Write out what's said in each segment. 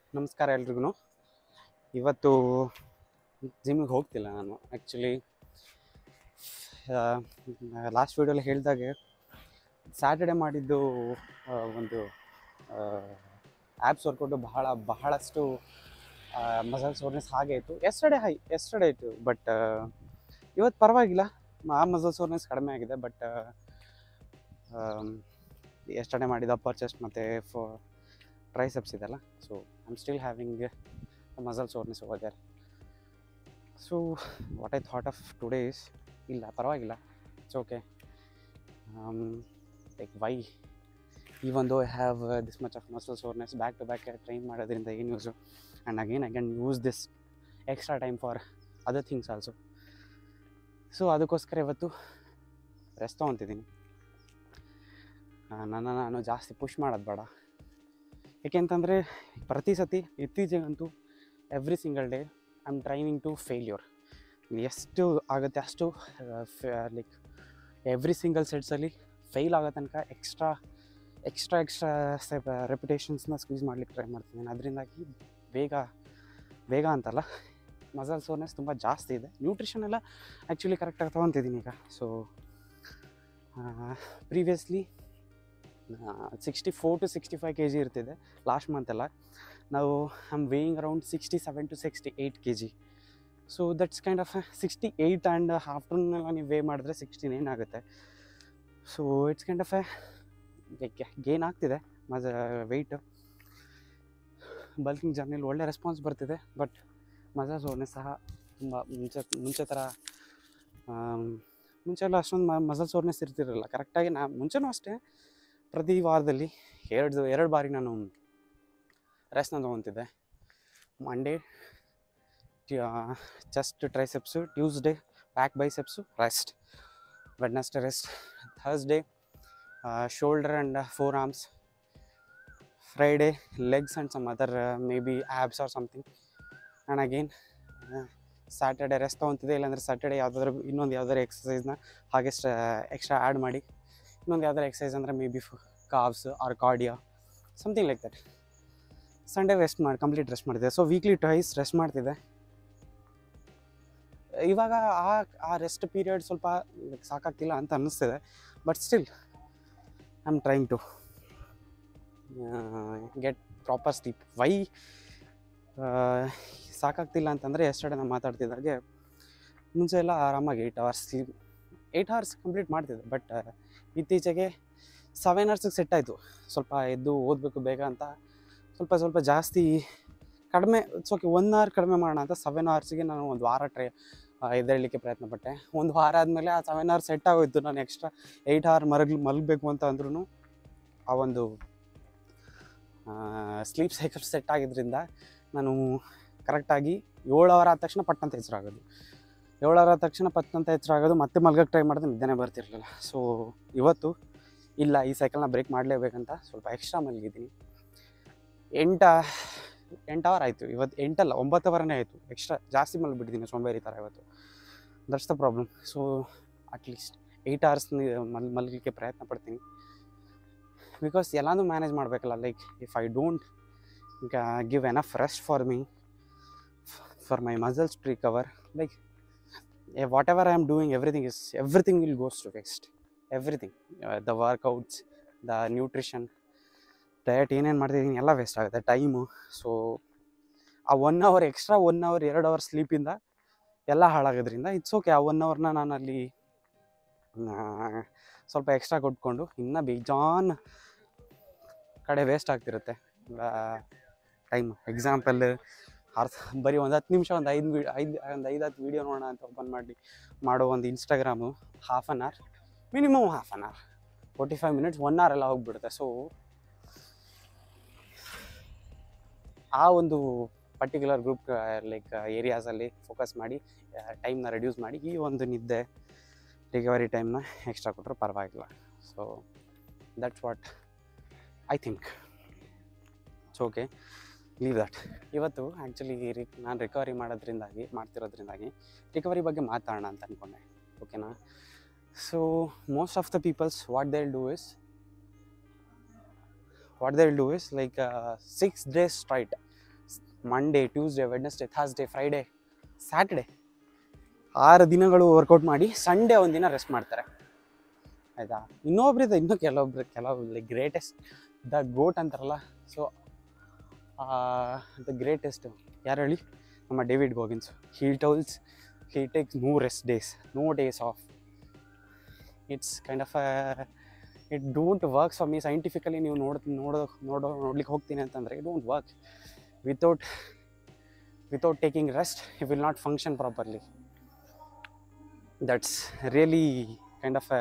ನಮಸ್ಕಾರ ಎಲ್ರಿಗೂ ಇವತ್ತು ಜಿಮ್ಮಿಗೆ ಹೋಗ್ತಿಲ್ಲ ನಾನು ಆ್ಯಕ್ಚುಲಿ ಲಾಸ್ಟ್ ವೀಡಿಯೋಲಿ ಹೇಳಿದಾಗೆ ಸ್ಯಾಟರ್ಡೆ ಮಾಡಿದ್ದು ಆ, ಒಂದು ಆ್ಯಪ್ಸ್ ವರ್ಕೌಟು ಬಹಳ ಬಹಳಷ್ಟು ಮಸಲ್ ಸೋರ್ನೆಸ್ ಹಾಗೆ ಇತ್ತು ಎಸ್ಟರ್ಡೇ ಹೈ ಎಸ್ಟರ್ಡೇ ಇತ್ತು ಬಟ್ ಇವತ್ತು ಪರವಾಗಿಲ್ಲ ಆ ಮಸಲ್ ಸೋರ್ನೆಸ್ ಕಡಿಮೆ ಆಗಿದೆ ಬಟ್ ಎಸ್ಟರ್ಡೇ ಮಾಡಿದ ಅಪ್ಪರ್ ಚೆಸ್ಟ್ ಮತ್ತು ಫೋ ಟ್ರೈಸೆಪ್ಸ್ ಇದೆಲ್ಲ so I am still having muscle soreness over there so what I thought of today's ಇಲ್ಲ ಪರವಾಗಿಲ್ಲ it's okay like why even though I have this much of muscle soreness back to back train ಮಾಡೋದ್ರಿಂದ ಏನು use and again I can use this extra time for other things also so ಅದಕ್ಕೋಸ್ಕರ ಇವತ್ತು rest ತೊಗೊತಿದ್ದೀನಿ ನನ್ನ ನಾನು ಜಾಸ್ತಿ push ಮಾಡೋದು ಬೇಡ ಏಕೆಂತಂದರೆ ಪ್ರತಿ ಸತಿ ಇತ್ತೀಚೆಗಂತೂ every single day I am training to failure ಎಷ್ಟು ಆಗುತ್ತೆ ಅಷ್ಟು ಲೈಕ್ ಎವ್ರಿ ಸಿಂಗಲ್ ಸೆಟ್ಸಲ್ಲಿ ಫೇಲ್ ಆಗೋ ತನಕ ಎಕ್ಸ್ಟ್ರಾ ಎಕ್ಸ್ಟ್ರಾ ಎಕ್ಸ್ಟ್ರಾ ರೆಪ್ಯುಟೇಷನ್ಸ್ನ ಸ್ಕ್ವೀಸ್ ಮಾಡ್ಲಿಕ್ಕೆ ಟ್ರೈ ಮಾಡ್ತಿದ್ದೀನಿ ಅದರಿಂದಾಗಿ ಬೇಗ ಬೇಗ ಅಂತಲ್ಲ ಮಸಲ್ ಸೋರ್ನೆಸ್ ತುಂಬ ಜಾಸ್ತಿ ಇದೆ ನ್ಯೂಟ್ರಿಷನ್ ಎಲ್ಲ ಆ್ಯಕ್ಚುಲಿ ಕರೆಕ್ಟಾಗಿ ತೊಗೊತಿದ್ದೀನಿ ಈಗ so previously sixty four to sixty five K G ಇರ್ತಿದೆ ಲಾಸ್ಟ್ ಮಂತೆಲ್ಲ ನಾವು I am weighing around sixty seven to sixty eight K G so that's kind of sixty eight and ಆಫ್ಟರ್ನೂನೆಲ್ಲ ನೀವು ವೇ ಮಾಡಿದ್ರೆ ಸಿಕ್ಸ್ಟಿ ನೈನ್ ಆಗುತ್ತೆ so it's kind of a gain ಆಗ್ತಿದೆ ಮಜ weight bulking ಜರ್ನಿಲಿ ಒಳ್ಳೆ ರೆಸ್ಪಾನ್ಸ್ ಬರ್ತಿದೆ ಬಟ್ ಮಜಾ ಸೋನೆ ಸಹ ತುಂಬ ಮುಂಚೆ ಮುಂಚೆ ಥರ ಆಮ್, ಮುಂಚೆ ಎಲ್ಲ ಅಷ್ಟೊಂದು ಮಸಲ್ ಸೋರ್ನೆಸ್ ಇರ್ತಿರಲಿಲ್ಲ ಕರೆಕ್ಟಾಗಿ ನಾ ಮುಂಚೆನೂ ಅಷ್ಟೇ ಪ್ರತಿ ವಾರದಲ್ಲಿ ಎರಡು ಎರಡು ಬಾರಿ ನಾನು ರೆಸ್ಟ್ನ ತೊಗೊತಿದ್ದೆ Monday chest triceps Tuesday back biceps rest Wednesday rest Thursday shoulder and forearms Friday legs and some other maybe abs or something and again Saturday rest ತೊಗೊತಿದ್ದೆ ಇಲ್ಲಾಂದರೆ ಸ್ಯಾಟರ್ಡೆ ಯಾವುದಾದ್ರೂ ಇನ್ನೊಂದು ಯಾವ್ದಾದ್ರು ಎಕ್ಸಸೈಸ್ನ ಹಾಗೆ ಎಕ್ಸ್ಟ್ರಾ ಆ್ಯಡ್ ಮಾಡಿ ಇನ್ನೊಂದು ಯಾವ್ದಾರು exercise ಅಂದರೆ maybe calves or cardio something like that Sunday rest ಮಾಡಿ ಕಂಪ್ಲೀಟ್ ರೆಸ್ಟ್ ಮಾಡಿದೆ ಸೊ ವೀಕ್ಲಿ ಟ್ವೈಸ್ ರೆಸ್ಟ್ ಮಾಡ್ತಿದ್ದೆ ಇವಾಗ ಆ ಆ ರೆಸ್ಟ್ ಪೀರಿಯಡ್ ಸ್ವಲ್ಪ like ಸಾಕಾಗ್ತಿಲ್ಲ ಅಂತ ಅನ್ನಿಸ್ತಿದೆ but still I am trying to get proper sleep why ಸಾಕಾಗ್ತಿಲ್ಲ ಅಂತಂದರೆ ಎಸ್ಟರ್ಡೆ ನಾನು ಮಾತಾಡ್ತಿದ್ದಾಗೆ ಮುಂಚೆ ಎಲ್ಲ ಆರಾಮಾಗಿ eight hours sleep eight hours complete ಮಾಡ್ತಿದ್ದೆ ಬಟ್ ಇತ್ತೀಚೆಗೆ ಸೆವೆನ್ ಅವರ್ಸಿಗೆ ಸೆಟ್ ಆಯಿತು ಸ್ವಲ್ಪ ಎದ್ದು ಓದಬೇಕು ಬೇಗ ಅಂತ ಸ್ವಲ್ಪ ಸ್ವಲ್ಪ ಜಾಸ್ತಿ ಕಡಿಮೆ ಇಟ್ಸ್ ಓಕೆ ಒನ್ ಅವರ್ ಕಡಿಮೆ ಮಾಡೋಣ ಅಂತ ಸೆವೆನ್ ಅವರ್ಸಿಗೆ ನಾನು ಒಂದು ವಾರ ಟ್ರೈ ಎದ್ದೇಳಲಿಕ್ಕೆ ಪ್ರಯತ್ನ ಪಟ್ಟೆ ಒಂದು ವಾರ ಆದಮೇಲೆ ಆ ಸೆವೆನ್ ಅವರ್ ಸೆಟ್ ಆಗೋಯ್ತು ನಾನು ಎಕ್ಸ್ಟ್ರಾ ಏಯ್ಟ್ ಅವರ್ ಮರಗ್ ಮಲಗಬೇಕು ಅಂತ ಅಂದ್ರೂ ಆ ಒಂದು ಸ್ಲೀಪ್ ಸೈಕಲ್ ಸೆಟ್ ಆಗಿದ್ದರಿಂದ ನಾನು ಕರೆಕ್ಟಾಗಿ ಏಳು ಅವರ್ ಆದ ತಕ್ಷಣ ಪಟ್ಟಂತ ಎಚ್ಚರ ಆಗೋದು ಏಳು ಅವರ್ ಆದ ತಕ್ಷಣ ಪಟ್ಟಂತ ಎಚ್ಚರ ಆಗೋದು ಮತ್ತೆ ಮಲ್ಗಕ್ಕೆ ಟ್ರೈ ಮಾಡಿದ್ರೆ ನಿದ್ದೆನೇ ಬರ್ತಿರ್ಲಿಲ್ಲ ಸೊ ಇವತ್ತು ಇಲ್ಲ ಈ ಸೈಕಲ್ನ ಬ್ರೇಕ್ ಮಾಡಲೇಬೇಕಂತ ಸ್ವಲ್ಪ ಎಕ್ಸ್ಟ್ರಾ ಮಲಗಿದ್ದೀನಿ ಎಂಟ ಎಂಟು ಅವರ್ ಆಯಿತು ಇವತ್ತು ಎಂಟಲ್ಲ ಒಂಬತ್ತು ಅವರನೇ ಆಯಿತು ಎಕ್ಸ್ಟ್ರಾ ಜಾಸ್ತಿ ಮಲಗಿಬಿಟ್ಟಿದ್ದೀನಿ ಸೋಂಬೇರಿ ಥರ ಇವತ್ತು that's the problem so at least eight hours ಮಲ್ ಮಲಗಲಿಕ್ಕೆ ಪ್ರಯತ್ನ ಪಡ್ತೀನಿ ಬಿಕಾಸ್ ಎಲ್ಲಾನು ಮ್ಯಾನೇಜ್ ಮಾಡಬೇಕಲ್ಲ like if I don't give enough rest for me for my muscles to recover like whatever I am doing everything is everything will goes to waste everything the workouts the nutrition diet ಏನೇನು ಮಾಡ್ತಿದ್ದೀನಿ ಎಲ್ಲ waste ಆಗುತ್ತೆ time so ಆ one hour extra one hour ಎರಡು hour ಸ್ಲೀಪಿಂದ ಎಲ್ಲ ಹಾಳಾಗೋದ್ರಿಂದ it's okay ಆ one ಅವರ್ನ ನಾನು ಅಲ್ಲಿ ಆ, ಸ್ವಲ್ಪ ಎಕ್ಸ್ಟ್ರಾ ಕೊಟ್ಕೊಂಡು ಇನ್ನೂ ಬೇಜಾನ್ ಕಡೆ ವೇಸ್ಟ್ ಆಗ್ತಿರುತ್ತೆ ಟೈಮ್ ಎಕ್ಸಾಂಪಲ್ ಅರ್ಥ ಬರೀ ಒಂದು ಹತ್ತು ನಿಮಿಷ ಒಂದು ಐದು ವಿ ಐದು ಒಂದು ಐದು ಹತ್ತು ವೀಡಿಯೋ ನೋಡೋಣ ಅಂತ ಓಪನ್ ಮಾಡಿ ಮಾಡೋ ಒಂದು Instagram half an hour minimum half an hour forty five minutes one hour ಎಲ್ಲ ಹೋಗ್ಬಿಡುತ್ತೆ ಸೊ ಆ ಒಂದು ಪರ್ಟಿಕ್ಯುಲರ್ ಗ್ರೂಪ್ ಲೈಕ್ ಏರಿಯಾಸಲ್ಲಿ ಫೋಕಸ್ ಮಾಡಿ ಟೈಮ್ನ ರೆಡ್ಯೂಸ್ ಮಾಡಿ ಈ ಒಂದು ನಿದ್ದೆ ರಿಕವರಿ ಟೈಮ್ನ ಎಕ್ಸ್ಟ್ರಾ ಕೊಟ್ಟರು ಪರವಾಗಿಲ್ಲ so that's what I think it's okay leave that ಇವತ್ತು ಆ್ಯಕ್ಚುಲಿ ರಿ ನಾನು ರಿಕವರಿ ಮಾಡೋದ್ರಿಂದಾಗಿ ಮಾಡ್ತಿರೋದ್ರಿಂದಾಗಿ ರಿಕವರಿ ಬಗ್ಗೆ ಮಾತಾಡೋಣ ಅಂತ ಅಂದ್ಕೊಂಡೆ ಓಕೆನಾ so most of the peoples what they do is what they'll do is like uh, six days straight Monday Tuesday Wednesday Thursday Friday Saturday ಆರು ದಿನಗಳು ವರ್ಕೌಟ್ ಮಾಡಿ ಸಂಡೇ ಒಂದಿನ ರೆಸ್ಟ್ ಮಾಡ್ತಾರೆ ಆಯಿತಾ ಇನ್ನೊಬ್ರಿದೆ ಇನ್ನೂ ಕೆಲವೊಬ್ರು ಕೆಲವೊಬ್ರು ಗ್ರೇಟೆಸ್ಟ್ ದ ಗೋಟ್ ಅಂತಾರಲ್ಲ ಸೊ ದ ಗ್ರೇಟೆಸ್ಟ್ ಯಾರು ಹೇಳಿ ನಮ್ಮ David Goggins he tells he takes no rest days no days off it's kind of it don't work for me scientifically ನೀವು ನೋಡ್ ನೋಡೋ ನೋಡೋ ನೋಡ್ಲಿಕ್ಕೆ ಹೋಗ್ತೀನಿ ಅಂತಂದರೆ it don't work without without taking rest you will not function properly that's really kind of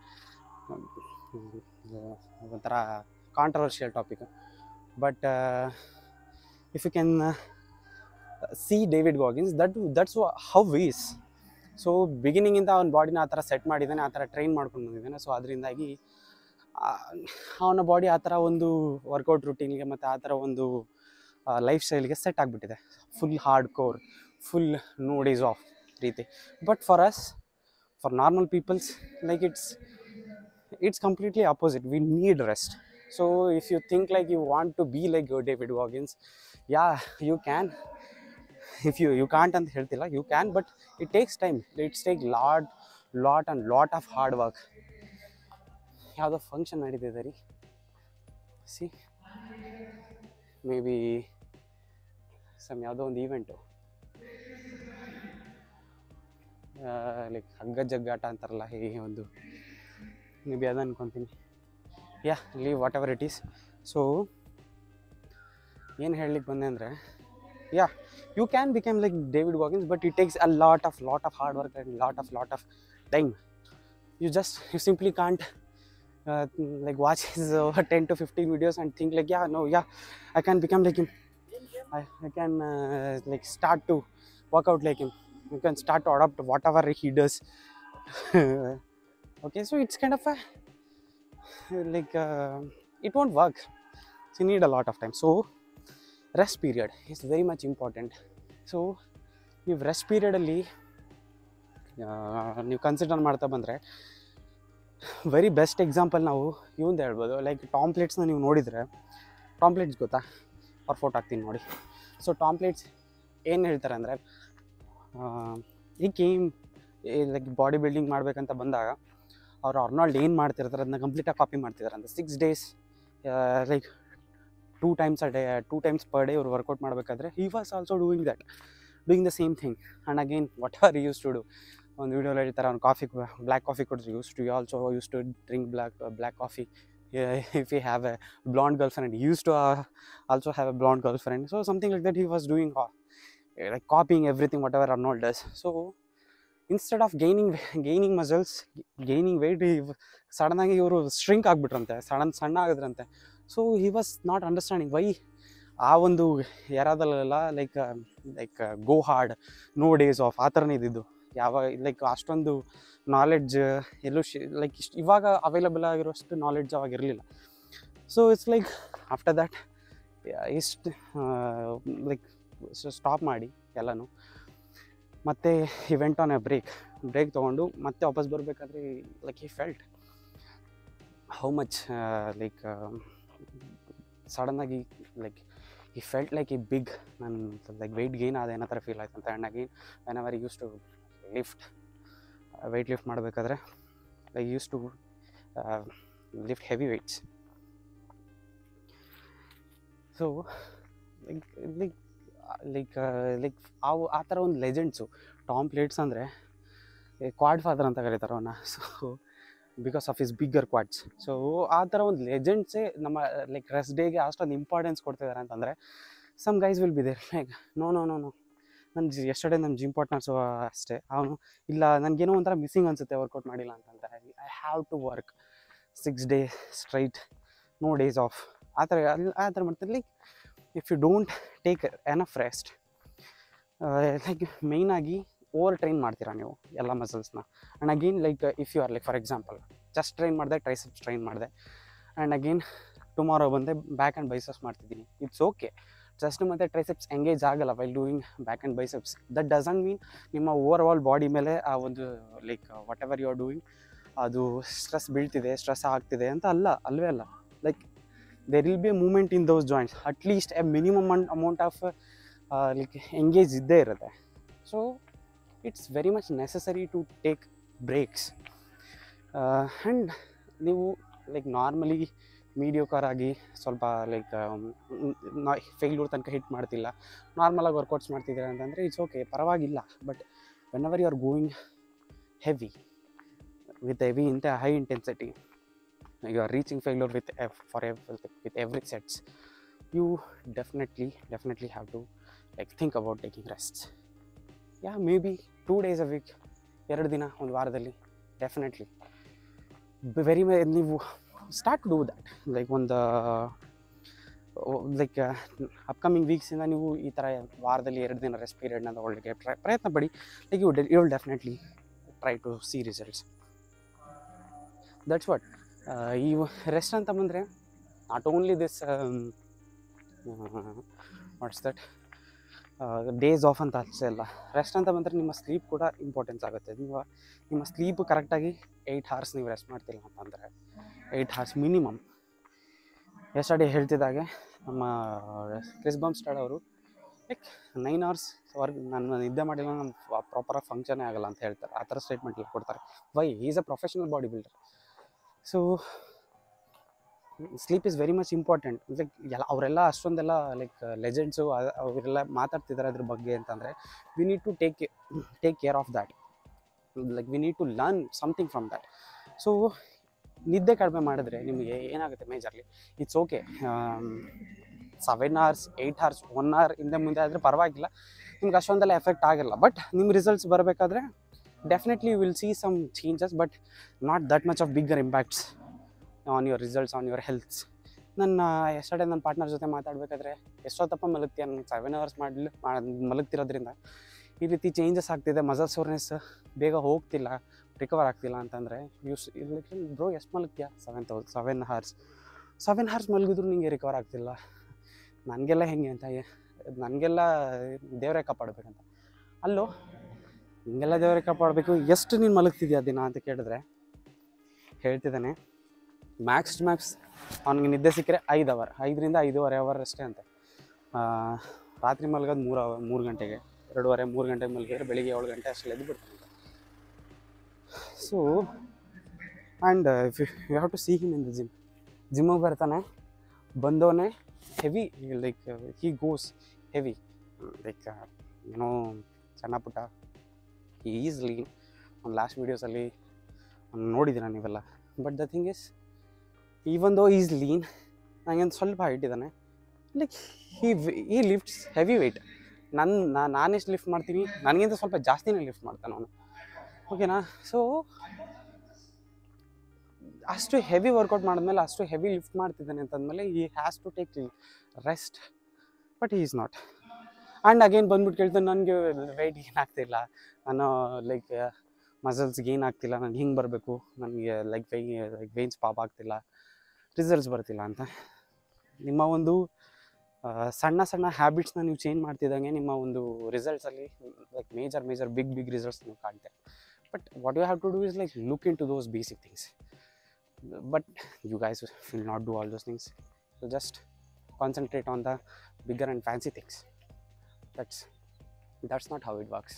ಒಂಥರ controversial topic but if you can see David Goggins that that's how is so ಬಿಗಿನಿಂಗಿಂದ ಅವನ ಬಾಡಿನ ಆ ಥರ ಸೆಟ್ ಮಾಡಿದ್ದಾನೆ ಆ ಥರ train ಮಾಡ್ಕೊಂಡು ಬಂದಿದ್ದಾನೆ ಸೊ ಅದರಿಂದಾಗಿ ಅವನ ಬಾಡಿ ಆ ಥರ ಒಂದು ವರ್ಕೌಟ್ ರುಟೀನ್ಗೆ ಮತ್ತು ಆ ಥರ ಒಂದು ಲೈಫ್ ಸ್ಟೈಲ್ಗೆ ಸೆಟ್ ಆಗಿಬಿಟ್ಟಿದೆ full hardcore full no days off ರೀತಿ but for us for normal peoples like it's it's completely opposite we need rest so if you think like you want to be like David Goggins yeah you can if you you can't ಅಂತ ಹೇಳ್ತಿಲ್ಲ you can but it takes time it's take lot lot and lot of hard work ಯಾವುದೋ function ನಡೀತಿದೆ ರೀ C may be some ಯಾವುದೋ ಒಂದು event like ಹಗ್ಗ ಜಗ್ಗಾಟ ಅಂತಾರಲ್ಲ ಈ ಒಂದು ಮೇ ಬಿ ಅದು ಅನ್ಕೊತೀನಿ yeah leave whatever it is so ಏನು ಹೇಳಲಿಕ್ಕೆ ಬಂದೆ ಅಂದರೆ yeah you can become like David Goggins but it takes a lot of lot of hard work and lot of lot of time you just you simply can't uh, like watch his uh, 10 to 15 videos and think like yeah no yeah i can become like him i, I can uh, like start to work out like him you can start to adopt whatever he does okay so it's kind of a like uh, it won't work so you need a lot of time so rest period is very much important so ನೀವು rest ಪೀರಿಯಡಲ್ಲಿ ನೀವು consider ಮಾಡ್ತಾ ಬಂದರೆ very best example ನಾವು ಇವಂದು ಹೇಳ್ಬೋದು like ಟಾಂಪ್ಲೇಟ್ಸ್ನ ನೀವು ನೋಡಿದರೆ ಟಾಂಪ್ಲೇಟ್ಸ್ ಗೊತ್ತಾ ಅವ್ರ ಫೋಟೋ ಹಾಕ್ತೀನಿ ನೋಡಿ ಸೊ ಟಾಂಪ್ಲೇಟ್ಸ್ ಏನು ಹೇಳ್ತಾರೆ ಅಂದರೆ ಈ ಗೇಮ್ ಲೈಕ್ ಬಾಡಿ ಬಿಲ್ಡಿಂಗ್ ಮಾಡಬೇಕಂತ ಬಂದಾಗ ಅವ್ರು ಅರ್ನಾಲ್ಡ್ ಏನು ಮಾಡ್ತಿರ್ತಾರೆ ಅದನ್ನ ಕಂಪ್ಲೀಟಾಗಿ ಕಾಪಿ ಮಾಡ್ತಿದ್ದಾರೆ ಅಂತ six days like two times a day two times per day ಇವ್ರು ವರ್ಕೌಟ್ ಮಾಡಬೇಕಾದ್ರೆ he was also doing that doing the same thing and again what are used to do ಒಂದು ವೀಡಿಯೋಲಿ ಹೇಳ್ತಾರೆ ಅವ್ನು ಕಾಫಿ ಬ್ಲ್ಯಾಕ್ ಕಾಫಿ ಕೊಡ್ತಾರೆ used to also used to drink black black coffee if you have a blonde girlfriend used to also have a blonde girlfriend so something like that he was doing like copying everything whatever Arnold does so instead of gaining gaining muscles gaining weight ಸಡನ್ನಾಗಿ ಇವರು shrink ಆಗಿಬಿಟ್ರಂತೆ sudden ಸಣ್ಣ ಆಗಿದ್ರಂತೆ so he was not understanding why ಆ ಒಂದು ಯಾರಾದಲ್ಲ like like go hard no days off ಆ ಥರನೇ ಇದ್ದಿದ್ದು ಯಾವ ಲೈಕ್ ಅಷ್ಟೊಂದು ನಾಲೆಡ್ಜ್ ಎಲ್ಲೂ ಶಿ ಲೈಕ್ ಇಷ್ಟು ಇವಾಗ ಅವೈಲಬಲ್ ಆಗಿರೋಷ್ಟು ನಾಲೆಡ್ಜ್ ಅವಾಗ ಇರಲಿಲ್ಲ so it's like after that ಇಷ್ಟು ಲೈಕ್ ಸ್ಟಾಪ್ ಮಾಡಿ ಎಲ್ಲನೂ ಮತ್ತೆ I went on a break break ತೊಗೊಂಡು ಮತ್ತೆ ವಾಪಸ್ ಬರಬೇಕಾದ್ರೆ like I felt how much like ಸಡನ್ನಾಗಿ like I felt like I big ನಾನು ಲೈಕ್ ವೆಯ್ಟ್ ಗೇನ್ ಆದ ಏನೋ ಥರ ಫೀಲ್ ಆಯ್ತು ಅಂತ ಆ್ಯಂಡ್ ಅಗೇನ್ ವೆನ್ ಅವರ್ use to lift weight lift ಮಾಡಬೇಕಾದ್ರೆ like use to lift heavy weights so like like like like ಅವು ಆ ಥರ ಒಂದು ಲೆಜೆಂಡ್ಸು ಟಾಮ್ ಪ್ಲೇಟ್ಸ್ ಅಂದರೆ ಕ್ವಾಡ್ ಫಾದರ್ ಅಂತ ಕರೀತಾರೆ ಅವನ್ನ so because of his bigger quads so ಆ ಥರ ಒಂದು ಲೆಜೆಂಡ್ಸೇ ನಮ್ಮ ಲೈಕ್ ರೆಸ್ಟ್ ಡೇಗೆ ಅಷ್ಟೊಂದು ಇಂಪಾರ್ಟೆನ್ಸ್ ಕೊಡ್ತಿದ್ದಾರೆ ಅಂತಂದರೆ some guys will be there like no no no no ನನ್ನ ಜಿ ಎಷ್ಟೇ ನಮ್ಮ ಜಿಮ್ ಪಾರ್ಟ್ನರ್ಸು ಅಷ್ಟೇ ಅವನು ಇಲ್ಲ ನನಗೇನೋ ಒಂಥರ ಮಿಸ್ಸಿಂಗ್ ಅನಿಸುತ್ತೆ ವರ್ಕೌಟ್ ಮಾಡಿಲ್ಲ ಅಂತಂದರೆ I have to work six day straight no days off ಆ ಥರ ಅಲ್ಲಿ ಆ ಥರ ಮಾಡ್ತಾರೆ like if you don't take enough rest like ಮೇಯ್ನಾಗಿ ಓವರ್ ಟ್ರೈನ್ ಮಾಡ್ತೀರಾ ನೀವು ಎಲ್ಲ ಮಸಲ್ಸ್ನ and again like if you are like for example just train ಮಾಡಿದೆ ಟ್ರೈಸೆಪ್ಸ್ ಟ್ರೈನ್ ಮಾಡಿದೆ ಆ್ಯಂಡ್ ಅಗೇನ್ ಟುಮಾರೋ ಬಂದೆ ಬ್ಯಾಕ್ ಆ್ಯಂಡ್ ಬೈಸೆಪ್ಸ್ ಮಾಡ್ತಿದ್ದೀನಿ ಇಟ್ಸ್ ಓಕೆ ಜಸ್ಟ್ ಮತ್ತು ಟ್ರೈಸೆಪ್ಸ್ ಎಂಗೇಜ್ ಆಗಲ್ಲ while doing back and biceps that doesn't mean ನಿಮ್ಮ overall body ಮೇಲೆ ಆ ಒಂದು like whatever you are doing ಅದು ಸ್ಟ್ರೆಸ್ ಬೀಳ್ತಿದೆ ಸ್ಟ್ರೆಸ್ ಆಗ್ತಿದೆ ಅಂತ ಅಲ್ಲ ಅಲ್ವೇ ಅಲ್ಲ like there will be a movement in those joints at least a minimum amount- amount of uh, like engage ಇದ್ದೇ ಇರುತ್ತೆ so it's very much necessary to take breaks and ನೀವು ಲೈಕ್ ನಾರ್ಮಲಿ ಮೀಡಿಯೋಕರ್ ಆಗಿ ಸ್ವಲ್ಪ like failure ತನಕ hit ಮಾಡ್ತಿಲ್ಲ ನಾರ್ಮಲಾಗಿ workouts ಮಾಡ್ತಿದ್ದೀರಾ ಅಂತಂದರೆ ಇಟ್ಸ್ ಓಕೆ ಪರವಾಗಿಲ್ಲ but whenever you are going heavy with heavy ಇಂತ high intensity you are reaching failure with ev- for ev- with every sets you definitely definitely have to like think about taking rests yeah maybe two days a week ಎರಡು ದಿನ ಒಂದು ವಾರದಲ್ಲಿ definitely very ನೀವು start to do that like ಒಂದು like upcoming ವೀಕ್ಸಿಂದ ನೀವು ಈ ಥರ ವಾರದಲ್ಲಿ ಎರಡು ದಿನ ರೆಸ್ಟ್ ಪೀರಿಯಡ್ನ ತಗೊಳ್ಳಿಕ್ಕೆ ಟ್ರೈ ಪ್ರಯತ್ನ ಪಡಿ like you you will definitely try to see results that's what ಈ ರೆಸ್ಟ್ ಅಂತ ಬಂದರೆ not only this what's that days off ಅಂತ ಅಷ್ಟೇ ಅಲ್ಲ ರೆಸ್ಟ್ ಅಂತ ಬಂದರೆ ನಿಮ್ಮ ಸ್ಲೀಪ್ ಕೂಡ ಇಂಪಾರ್ಟೆನ್ಸ್ ಆಗುತ್ತೆ ನೀವು ನಿಮ್ಮ ಸ್ಲೀಪ್ ಕರೆಕ್ಟಾಗಿ ಏಯ್ಟ್ ಅವರ್ಸ್ ನೀವು ರೆಸ್ಟ್ ಮಾಡ್ತಿಲ್ಲ ಅಂತಂದರೆ ಏಯ್ಟ್ ಅವರ್ಸ್ ಮಿನಿಮಮ್ ಎಸ್ಟರ್ಡೇ ಹೇಳ್ತಿದ್ದಾಗೆ ನಮ್ಮ ಕ್ರಿಸ್ ಬಂಸ್ಟಾಡ್ ಅವರು ಲೈಕ್ ನೈನ್ ಅವರ್ಸ್ ವರ್ಕ್ ನಾನು ನಿದ್ದೆ ಮಾಡಿಲ್ಲ ನಾನು ಪ್ರಾಪರಾಗಿ ಫಂಕ್ಷನೇ ಆಗಲ್ಲ ಅಂತ ಹೇಳ್ತಾರೆ ಆ ಥರ ಸ್ಟೇಟ್ಮೆಂಟ್ ಎಲ್ಲ ಕೊಡ್ತಾರೆ why is a professional bodybuilder so sleep is very much important like ಎಲ್ಲ ಅವರೆಲ್ಲ ಅಷ್ಟೊಂದೆಲ್ಲ ಲೈಕ್ ಲೆಜೆಂಡ್ಸು ಅವರೆಲ್ಲ ಮಾತಾಡ್ತಿದ್ದಾರೆ ಅದ್ರ ಬಗ್ಗೆ ಅಂತಂದರೆ we need to take take care of that like we need to learn something from that so ನಿದ್ದೆ ಕಡಿಮೆ ಮಾಡಿದ್ರೆ ನಿಮಗೆ ಏನಾಗುತ್ತೆ majorly it's okay seven hours eight hours one hour ಹಿಂದೆ ಮುಂದೆ ಆದರೆ ಪರವಾಗಿಲ್ಲ ನಿಮ್ಗೆ ಅಷ್ಟೊಂದೆಲ್ಲ ಎಫೆಕ್ಟ್ ಆಗಿಲ್ಲ ಬಟ್ ನಿಮ್ಮ ರಿಸಲ್ಟ್ಸ್ ಬರಬೇಕಾದ್ರೆ definitely you will see some changes but not that much of bigger impacts on your results on your healths ನನ್ನ ಎಸ್ಟರ್ಡೇ ನನ್ನ ಪಾರ್ಟ್ನರ್ ಜೊತೆ ಮಾತಾಡಬೇಕಾದ್ರೆ ಎಷ್ಟೊತ್ತಪ್ಪ ಮಲಗ್ತೀಯ ನಾನು ಸೆವೆನ್ ಅವರ್ಸ್ ಮಾಡಲಿ ಮಲಗ್ತಿರೋದ್ರಿಂದ ಈ ರೀತಿ ಚೇಂಜಸ್ ಆಗ್ತಿದೆ ಮಸಲ್ ಸೋರ್ನೆಸ್ ಬೇಗ ಹೋಗ್ತಿಲ್ಲ ರಿಕವರ್ ಆಗ್ತಿಲ್ಲ ಅಂತಂದರೆ ಯೂಸ್ ಬ್ರೋ ಎಷ್ಟು ಮಲಗ್ತೀಯ ಸೆವೆನ್ ತೌಸ್ ಸೆವೆನ್ ಹಾರ್ಸ್ ಸೆವೆನ್ ಹಾರ್ಸ್ ಮಲಗಿದ್ರು ನಿಂಗೆ ರಿಕವರ್ ಆಗ್ತಿಲ್ಲ ನನಗೆಲ್ಲ ಹೆಂಗೆ ಅಂತ ನನಗೆಲ್ಲ ದೇವರೇ ಕಾಪಾಡಬೇಕಂತ ಅಲ್ಲೋ ಹಿಂಗೆಲ್ಲ ದೇವರೇ ಕಾಪಾಡಬೇಕು ಎಷ್ಟು ನೀನು ಮಲಗ್ತಿದ್ಯಾ ದಿನ ಅಂತ ಕೇಳಿದ್ರೆ ಹೇಳ್ತಿದ್ದಾನೆ ಮ್ಯಾಕ್ಸ್ ಟು ಮ್ಯಾಕ್ಸ್ ಅವ್ನಿಗೆ ನಿದ್ದೆ ಸಿಕ್ಕರೆ ಐದು ಅವರ್ ಐದರಿಂದ ಐದೂವರೆ ಅವರ್ ಅಷ್ಟೇ ಅಂತೆ ಆ, ರಾತ್ರಿ ಮಲಗೋದು ಮೂರು ಅವರ್ ಮೂರು ಗಂಟೆಗೆ ಎರಡೂವರೆ ಮೂರು ಗಂಟೆಗೆ ಮಲಗಿದ್ರೆ ಬೆಳಿಗ್ಗೆ ಏಳು ಗಂಟೆ ಅಷ್ಟರಲ್ಲಿ ಎದ್ದು ಬಿಡ್ತಾನೆ so and if you have to see him in the gym ಜಿಮ್ಮಿಗೆ ಬರ್ತಾನೆ ಬಂದವನೇ heavy like he goes heavy like ಏನೋ ಸಣ್ಣ ಪುಟ್ಟ ಈಸ್ ಲೀನ್ ಒಂದು ಲಾಸ್ಟ್ ವೀಡಿಯೋಸಲ್ಲಿ ನೋಡಿದ್ದೀರ ನೀವೆಲ್ಲ but the thing is even though is lean ನನಗೆ ಸ್ವಲ್ಪ ಹೈಟ್ ಇದ್ದಾನೆ ಲೈಕ್ ಹಿ ಈ ಲಿಫ್ಟ್ಸ್ ಹೆವಿ ವೆಯ್ಟ್ ನನ್ನ ನಾನೆಷ್ಟು ಲಿಫ್ಟ್ ಮಾಡ್ತೀನಿ ನನಗಿಂತ ಸ್ವಲ್ಪ ಜಾಸ್ತಿನೇ ಲಿಫ್ಟ್ ಮಾಡ್ತಾನೆ ಅವನು ಓಕೆನಾ ಸೊ ಅಷ್ಟು ಹೆವಿ ವರ್ಕೌಟ್ ಮಾಡಿದ್ಮೇಲೆ ಅಷ್ಟು ಹೆವಿ ಲಿಫ್ಟ್ ಮಾಡ್ತಿದ್ದಾನೆ ಅಂತಂದಮೇಲೆ he has to take rest but he is not and again ಬಂದ್ಬಿಟ್ಟು ಕೇಳ್ತಾನೆ ನನಗೆ ವೆಯ್ಟ್ ಗೇನ್ ಆಗ್ತಿಲ್ಲ ನಾನು ಲೈಕ್ ಮಸಲ್ಸ್ ಗೇನ್ ಆಗ್ತಿಲ್ಲ ನಾನು ಹಿಂಗೆ ಬರಬೇಕು ನನಗೆ like why like veins pop ಆಗ್ತಿಲ್ಲ ರಿಸಲ್ಟ್ಸ್ ಬರ್ತಿಲ್ಲ ಅಂತ ನಿಮ್ಮ ಒಂದು ಆ, ಸಣ್ಣ ಸಣ್ಣ ಹ್ಯಾಬಿಟ್ಸ್ನ ನೀವು ಚೇಂಜ್ ಮಾಡ್ತಿದ್ದಂಗೆ ನಿಮ್ಮ ಒಂದು ರಿಸಲ್ಟ್ಸಲ್ಲಿ like major major big big results ನೀವು ಕಾಣ್ತೆ but what you have to do is like look into those basic things but you guys will not do all those things so just concentrate on the bigger and fancy things that's that's not how it works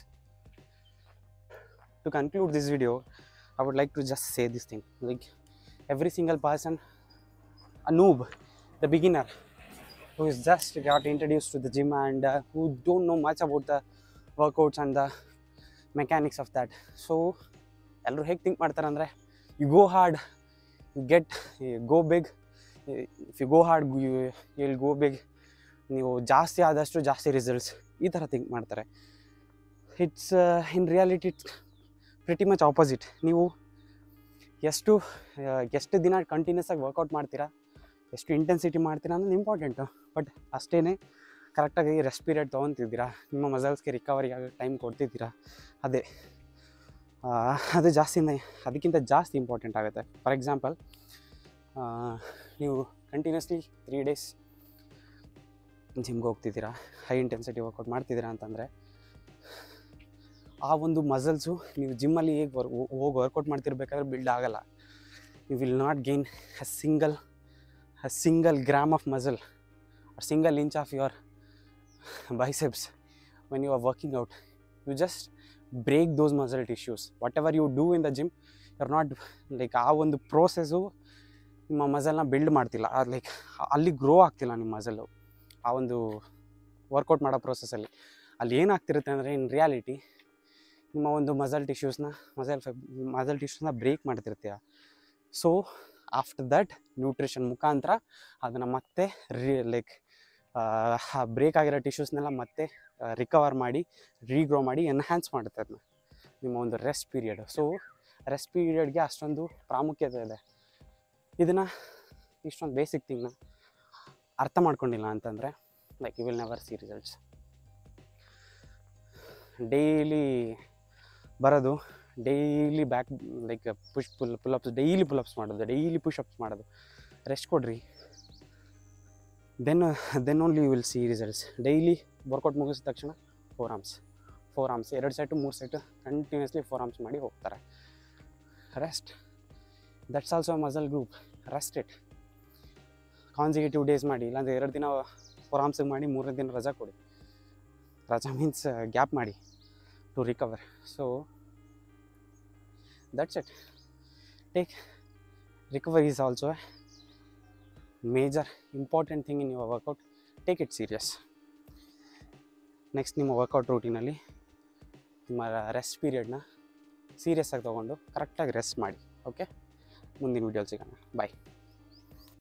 to conclude this video i would like to just say this thing like every single person a noob the beginner who is just got introduced to the gym and uh, who don't know much about the workouts and the mechanics of that so ಎಲ್ಲರೂ ಹೇಗೆ think ಮಾಡ್ತಾರೆ ಅಂದರೆ you go hard you get go big if you go hard you will go big ನೀವು ಜಾಸ್ತಿ ಆದಷ್ಟು ಜಾಸ್ತಿ results ಈ ಥರ ಥಿಂಕ್ ಮಾಡ್ತಾರೆ it's in reality it's pretty much opposite ನೀವು ಎಷ್ಟು ಆ, ಎಷ್ಟು ದಿನ ಕಂಟಿನ್ಯೂಸ್ ಆಗಿ ವರ್ಕೌಟ್ ಮಾಡ್ತೀರಾ ಎಷ್ಟು ಇಂಟೆನ್ಸಿಟಿ ಮಾಡ್ತೀರಾ ಅನ್ನೋದು ಇಂಪಾರ್ಟೆಂಟು ಬಟ್ ಅಷ್ಟೇ ಕರೆಕ್ಟಾಗಿ ರೆಸ್ಟ್ ಪೀರಿಯಡ್ ತೊಗೊತಿದ್ದೀರಾ ನಿಮ್ಮ ಮಸಲ್ಸ್ಗೆ ರಿಕವರಿ ಆಗೋ ಟೈಮ್ ಕೊಡ್ತಿದ್ದೀರಾ ಅದೇ ಆ, ಅದು ಜಾಸ್ತಿನೇ ಅದಕ್ಕಿಂತ ಜಾಸ್ತಿ ಇಂಪಾರ್ಟೆಂಟ್ ಆಗುತ್ತೆ ಫಾರ್ ಎಕ್ಸಾಂಪಲ್ ನೀವು ಕಂಟಿನ್ಯೂಸ್ಲಿ ತ್ರೀ ಡೇಸ್ ಜಿಮ್ಗೆ ಹೋಗ್ತಿದ್ದೀರಾ ಹೈ ಇಂಟೆನ್ಸಿಟಿ ವರ್ಕೌಟ್ ಮಾಡ್ತಿದ್ದೀರಾ ಅಂತಂದರೆ ಆ ಒಂದು ಮಸಲ್ಸು ನೀವು ಜಿಮ್ಮಲ್ಲಿ ಹೇಗೆ ವರ್ ಹೋಗಿ ವರ್ಕೌಟ್ ಮಾಡ್ತಿರ್ಬೇಕಾದ್ರೆ ಬಿಲ್ಡ್ ಆಗಲ್ಲ you will not gain a single a single gram of muscle or single inch of your biceps when you are working out you just break those muscle tissues whatever you do in the gym you're not like ಆ ಒಂದು process ನಿಮ್ಮ ಮಸಲ್ನ build ಮಾಡ್ತಿಲ್ಲ like ಅಲ್ಲಿ grow ಆಗ್ತಿಲ್ಲ ನಿಮ್ಮ muscle ಆ ಒಂದು ವರ್ಕೌಟ್ ಮಾಡೋ ಪ್ರೋಸೆಸ್ಸಲ್ಲಿ ಅಲ್ಲಿ ಏನಾಗ್ತಿರುತ್ತೆ ಅಂದರೆ ಇನ್ ರಿಯಾಲಿಟಿ ನಿಮ್ಮ ಒಂದು ಮಸಲ್ ಟಿಶ್ಯೂಸ್ನ ಮಸಲ್ ಫೈಬ್ ಮಸಲ್ ಟಿಶ್ಯೂಸ್ನ ಬ್ರೇಕ್ ಮಾಡ್ತಿರ್ತೀಯ ಸೊ ಆಫ್ಟರ್ ದಟ್ ನ್ಯೂಟ್ರಿಷನ್ ಮುಖಾಂತರ ಅದನ್ನು ಮತ್ತೆ ರಿ ಲೈಕ್ ಬ್ರೇಕ್ ಆಗಿರೋ ಟಿಶ್ಯೂಸ್ನೆಲ್ಲ ಮತ್ತೆ ರಿಕವರ್ ಮಾಡಿ ರೀಗ್ರೋ ಮಾಡಿ ಎನ್ಹ್ಯಾನ್ಸ್ ಮಾಡುತ್ತೆ ಅದನ್ನ ನಿಮ್ಮ ಒಂದು ರೆಸ್ಟ್ ಪೀರಿಯಡ್ ಸೊ ರೆಸ್ಟ್ ಪೀರಿಯಡ್ಗೆ ಅಷ್ಟೊಂದು ಪ್ರಾಮುಖ್ಯತೆ ಇದೆ ಇದನ್ನು ಇಷ್ಟೊಂದು ಬೇಸಿಕ್ ಥಿಂಗ್ನ ಅರ್ಥ ಮಾಡ್ಕೊಂಡಿಲ್ಲ ಅಂತಂದರೆ like you will never see results daily ಬರೋದು daily back like push pull pullups daily pullups ಮಾಡೋದು ಡೈಲಿ ಪುಷಪ್ಸ್ ಮಾಡೋದು ರೆಸ್ಟ್ ಕೊಡ್ರಿ then then only you will see results daily workout ಮುಗಿಸಿದ ತಕ್ಷಣ ಫೋರ್ ಆರ್ಮ್ಸ್ ಫೋರ್ ಆರ್ಮ್ಸ್ ಎರಡು set ಮೂರು set continuously forearms ಮಾಡಿ ಹೋಗ್ತಾರೆ rest that's also muscle group rest it consecutive days ಮಾಡಿ ಇಲ್ಲಾಂದರೆ ಎರಡು ದಿನ ಫೋರ್ ಆರ್ಮ್ಸಿಗೆ ಮಾಡಿ ಮೂರನೇ ದಿನ ರಜಾ ಕೊಡಿ ರಜಾ ಮೀನ್ಸ್ ಗ್ಯಾಪ್ ಮಾಡಿ to recover so that's it take recovery is also major important thing in your workout take it serious next ನಿಮ್ಮ ವರ್ಕೌಟ್ ರೂಟೀನಲ್ಲಿ ನಿಮ್ಮ ರೆಸ್ಟ್ ಪೀರಿಯಡ್ನ ಸೀರಿಯಸ್ ಆಗಿ ತೊಗೊಂಡು ಕರೆಕ್ಟಾಗಿ ರೆಸ್ಟ್ ಮಾಡಿ ಓಕೆ ಮುಂದಿನ ವೀಡಿಯೋಲಿ ಸಿಗೋಣ ಬಾಯ್